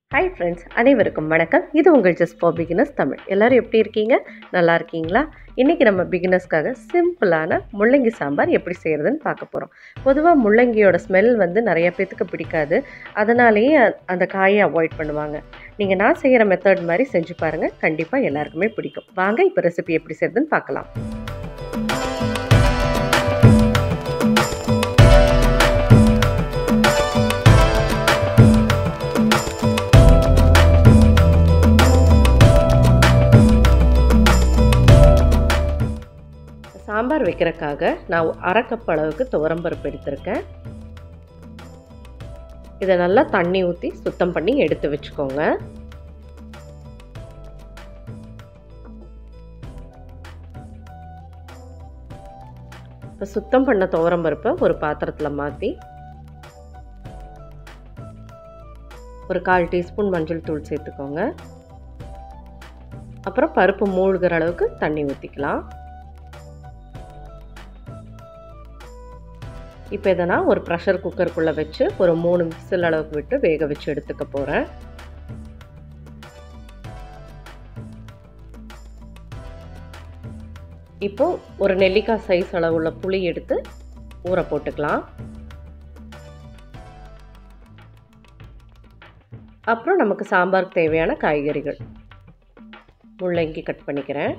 hi friends அனைவருக்கும் வணக்கம் இது உங்கள் ஜஸ்ட் ஃபார் பிகினர்ஸ் தமிழ் எல்லோரும் எப்படி இருக்கீங்க நல்லா இருக்கீங்களா இன்றைக்கி நம்ம பிகினர்ஸ்க்காக சிம்பிளான முள்ளங்கி சாம்பார் எப்படி செய்கிறதுன்னு பார்க்க போகிறோம் பொதுவாக முள்ளங்கியோட ஸ்மெல் வந்து நிறைய பேத்துக்கு பிடிக்காது அதனாலேயே அ- அந்த காயை அவாய்ட் பண்ணுவாங்க நீங்கள் நான் செய்கிற மெத்தட் மாதிரி செஞ்சு பாருங்கள் கண்டிப்பாக எல்லாருக்குமே பிடிக்கும் வாங்க இப்போ ரெசிபி எப்படி செய்கிறதுன்னு பார்க்கலாம் சாம்பார் வைக்கிறதுக்காக நான் அரை கப் அளவுக்கு துவரம்பருப்பு எடுத்திருக்கேன் இதை நல்லா தண்ணி ஊற்றி சுத்தம் பண்ணி எடுத்து வச்சுக்கோங்க இப்போ சுத்தம் பண்ண துவரம்பருப்பை ஒரு பாத்திரத்தில் மாற்றி ஒரு கால் டீஸ்பூன் மஞ்சள் தூள் சேர்த்துக்கோங்க அப்புறம் பருப்பு மூழ்கிற அளவுக்கு தண்ணி ஊற்றிக்கலாம் இப்போ இதை நான் ஒரு ப்ரெஷர் குக்கருக்குள்ளே வச்சு ஒரு மூணு விசில் அளவுக்கு விட்டு வேக வச்சு எடுத்துக்க போகிறேன் இப்போ ஒரு நெல்லிக்காய் சைஸ் அளவுள்ள புளி எடுத்து ஊற போட்டுக்கலாம் அப்புறம் நமக்கு சாம்பாருக்கு தேவையான காய்கறிகள் முள்ளங்கி கட் பண்ணிக்கிறேன்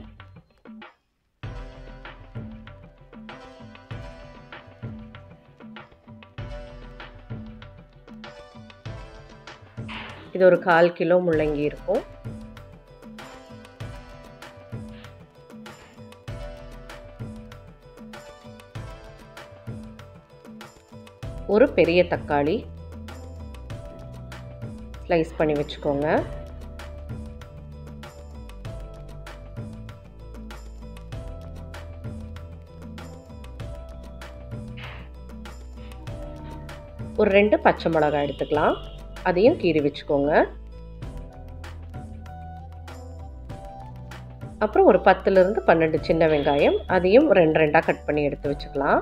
இது ஒரு கால் கிலோ முள்ளங்கி இருக்கும் ஒரு பெரிய தக்காளி ஸ்லைஸ் பண்ணி வச்சுக்கோங்க ஒரு ரெண்டு பச்சை மிளகாய் எடுத்துக்கலாம் அதையும் கீறி வச்சுக்கோங்க அப்புறம் ஒரு பத்துலேருந்து பன்னெண்டு சின்ன வெங்காயம் அதையும் ரெண்டு ரெண்டாக கட் பண்ணி எடுத்து வச்சுக்கலாம்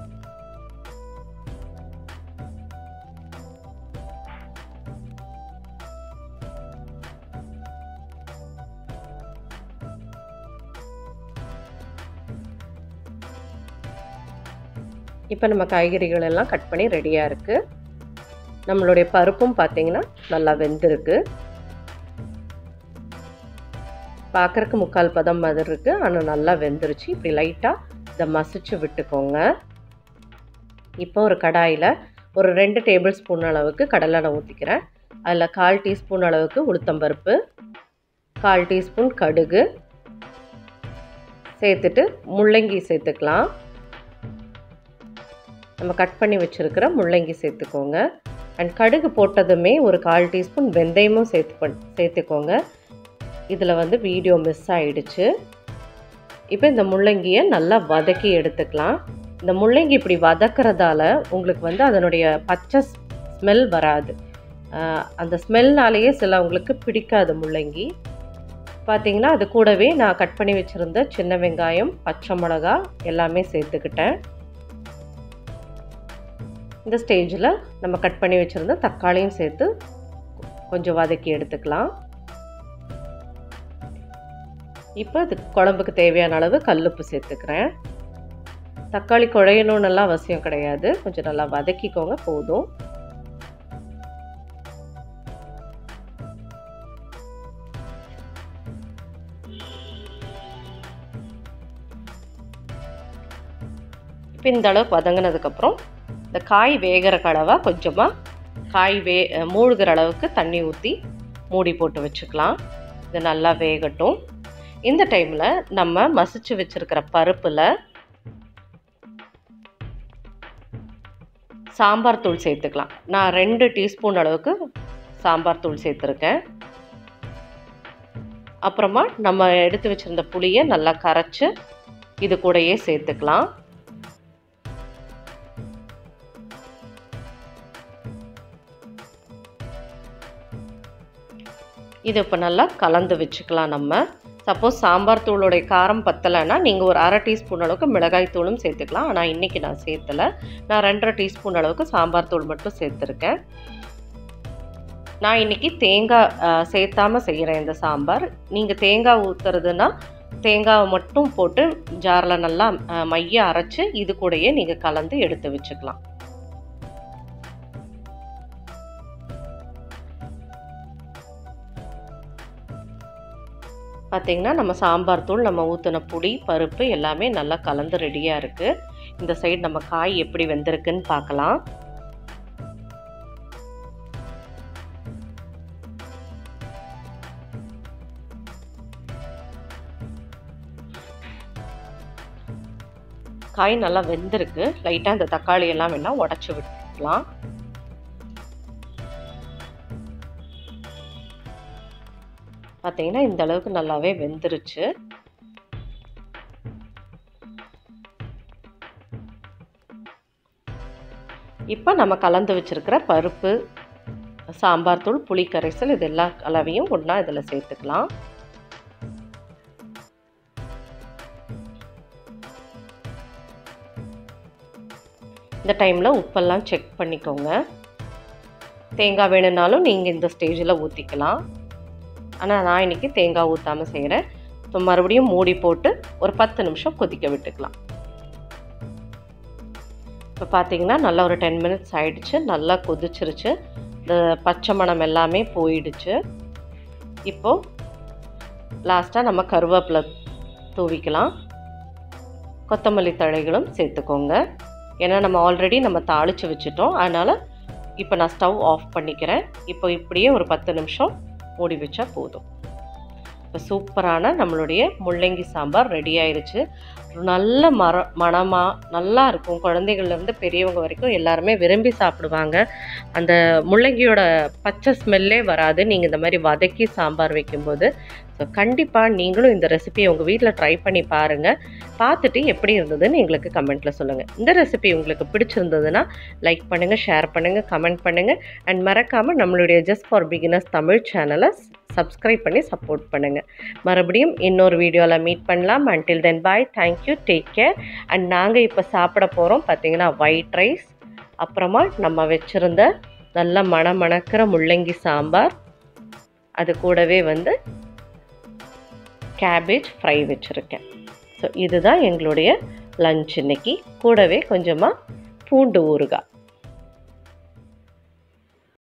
இப்போ நம்ம காய்கறிகள் எல்லாம் கட் பண்ணி ரெடியாக இருக்குது நம்மளுடைய பருப்பும் பார்த்தீங்கன்னா நல்லா வெந்திருக்கு பார்க்குறக்கு முக்கால் பதம் மாதிரி இருக்குது ஆனால் நல்லா வெந்துருச்சு இப்படி லைட்டாக இதை மசிச்சு விட்டுக்கோங்க இப்போ ஒரு கடாயில் ஒரு ரெண்டு டேபிள் ஸ்பூன் அளவுக்கு கடலெண்ணெய் ஊற்றிக்கிறேன் அதில் கால் டீஸ்பூன் அளவுக்கு உளுத்தம்பருப்பு கால் டீஸ்பூன் கடுகு சேர்த்துட்டு முள்ளங்கி சேர்த்துக்கலாம் நம்ம கட் பண்ணி வச்சுருக்கிற முள்ளங்கி சேர்த்துக்கோங்க அண்ட் கடுகு போட்டதுமே ஒரு கால் டீஸ்பூன் வெந்தயமும் சேர்த்து பண் சேர்த்துக்கோங்க இதில் வந்து வீடியோ மிஸ் ஆயிடுச்சு இப்போ இந்த முள்ளங்கியை நல்லா வதக்கி எடுத்துக்கலாம் இந்த முள்ளங்கி இப்படி வதக்கிறதால உங்களுக்கு வந்து அதனுடைய பச்சை ஸ்மெல் வராது ஆஹ் அந்த ஸ்மெல்னாலேயே சிலவங்களுக்கு பிடிக்காது முள்ளங்கி பார்த்தீங்கன்னா அது கூடவே நான் கட் பண்ணி வச்சுருந்த சின்ன வெங்காயம் பச்சை மிளகா எல்லாமே சேர்த்துக்கிட்டேன் இந்த ஸ்டேஜில் நம்ம கட் பண்ணி வச்சுருந்த தக்காளியும் சேர்த்து கொஞ்சம் வதக்கி எடுத்துக்கலாம் இப்போ இது குழம்புக்கு தேவையான அளவு கல்லுப்பு சேர்த்துக்கிறேன் தக்காளி குழையணும்னுலாம் அவசியம் கிடையாது கொஞ்சம் நல்லா வதக்கிக்கோங்க போதும் இப்போ இந்த அளவுக்கு வதங்கினதுக்கப்புறம் இந்த காய் வேகிற கடவை கொஞ்சமாக காய் வே மூழ்கிற அளவுக்கு தண்ணி ஊற்றி மூடி போட்டு வச்சுக்கலாம் இது நல்லா வேகட்டும் இந்த டைமில் நம்ம மசிச்சு வச்சுருக்கிற பருப்பில் சாம்பார் தூள் சேர்த்துக்கலாம் நான் ரெண்டு டீஸ்பூன் அளவுக்கு சாம்பார் தூள் சேர்த்துருக்கேன் அப்புறமா நம்ம எடுத்து வச்சுருந்த புளியை நல்லா கரைச்சி இது கூடயே சேர்த்துக்கலாம் இது இப்போ நல்லா கலந்து வச்சுக்கலாம் நம்ம சப்போஸ் சாம்பார் தூளுடைய காரம் பத்தலைன்னா நீங்கள் ஒரு அரை டீஸ்பூன் அளவுக்கு மிளகாய் தூளும் சேர்த்துக்கலாம் ஆனால் இன்றைக்கி நான் சேர்த்தலை நான் ரெண்டரை டீஸ்பூன் அளவுக்கு சாம்பார் தூள் மட்டும் சேர்த்துருக்கேன் நான் இன்றைக்கி தேங்காய் சேர்த்தாமல் செய்கிறேன் இந்த சாம்பார் நீங்கள் தேங்காய் ஊற்றுறதுன்னா தேங்காவை மட்டும் போட்டு ஜாரில் நல்லா மைய அரைச்சி இது கூடயே நீங்கள் கலந்து எடுத்து வச்சுக்கலாம் பார்த்திங்கன்னா நம்ம சாம்பார் தூள் நம்ம ஊற்றின புளி பருப்பு எல்லாமே நல்லா கலந்து ரெடியாக இருக்குது இந்த சைடு நம்ம காய் எப்படி வெந்திருக்குன்னு பார்க்கலாம் காய் நல்லா வெந்திருக்கு லைட்டாக இந்த தக்காளி எல்லாம் வேணால் உடச்சி விட்டுக்கலாம் பார்த்தீங்கன்னா இந்த அளவுக்கு நல்லாவே வெந்துருச்சு இப்போ நம்ம கலந்து வச்சுருக்கிற பருப்பு சாம்பார் தூள் புளி கரைசல் இது எல்லா கலவையும் ஒன்றா இதில் சேர்த்துக்கலாம் இந்த டைமில் உப்பெல்லாம் செக் பண்ணிக்கோங்க தேங்காய் வேணும்னாலும் நீங்கள் இந்த ஸ்டேஜில் ஊற்றிக்கலாம் ஆனால் நான் இன்றைக்கி தேங்காய் ஊற்றாமல் செய்கிறேன் ஸோ மறுபடியும் மூடி போட்டு ஒரு பத்து நிமிஷம் கொதிக்க விட்டுக்கலாம் இப்போ பார்த்தீங்கன்னா நல்லா ஒரு டென் மினிட்ஸ் ஆகிடுச்சு நல்லா கொதிச்சிருச்சு இந்த பச்சை மணம் எல்லாமே போயிடுச்சு இப்போது லாஸ்ட்டாக நம்ம கருவேப்பிலை தூவிக்கலாம் கொத்தமல்லி தழைகளும் சேர்த்துக்கோங்க ஏன்னா நம்ம ஆல்ரெடி நம்ம தாளித்து வச்சுட்டோம் அதனால் இப்போ நான் ஸ்டவ் ஆஃப் பண்ணிக்கிறேன் இப்போ இப்படியே ஒரு பத்து நிமிஷம் மூடி வச்சா போதும் இப்போ சூப்பரான நம்மளுடைய முள்ளங்கி சாம்பார் ரெடி ஆயிடுச்சு நல்ல மர மணமாக நல்லா இருக்கும் குழந்தைகள்லேருந்து பெரியவங்க வரைக்கும் எல்லாருமே விரும்பி சாப்பிடுவாங்க அந்த முள்ளங்கியோட பச்சை ஸ்மெல்லே வராது நீங்கள் இந்த மாதிரி வதக்கி சாம்பார் வைக்கும்போது ஸோ கண்டிப்பாக நீங்களும் இந்த ரெசிபியை உங்கள் வீட்டில் ட்ரை பண்ணி பாருங்கள் பார்த்துட்டு எப்படி இருந்ததுன்னு எங்களுக்கு கமெண்ட்டில் சொல்லுங்கள் இந்த ரெசிபி உங்களுக்கு பிடிச்சிருந்ததுன்னா லைக் பண்ணுங்கள் ஷேர் பண்ணுங்கள் கமெண்ட் பண்ணுங்கள் அண்ட் மறக்காமல் நம்மளுடைய ஜஸ்ட் ஃபார் பிகினர்ஸ் தமிழ் சேனலை சப்ஸ்கிரைப் பண்ணி சப்போர்ட் பண்ணுங்கள் மறுபடியும் இன்னொரு வீடியோவில் மீட் பண்ணலாம் until then bye thank you take care and நாங்கள் இப்போ சாப்பிட போகிறோம் பார்த்தீங்கன்னா ஒயிட் ரைஸ் அப்புறமா நம்ம வச்சுருந்த நல்ல மண மணக்கிற முள்ளங்கி சாம்பார் அது கூடவே வந்து கேபேஜ் ஃப்ரை வச்சுருக்கேன் ஸோ இதுதான் எங்களுடைய லஞ்ச் இன்னைக்கு கூடவே கொஞ்சமாக பூண்டு ஊறுகாய்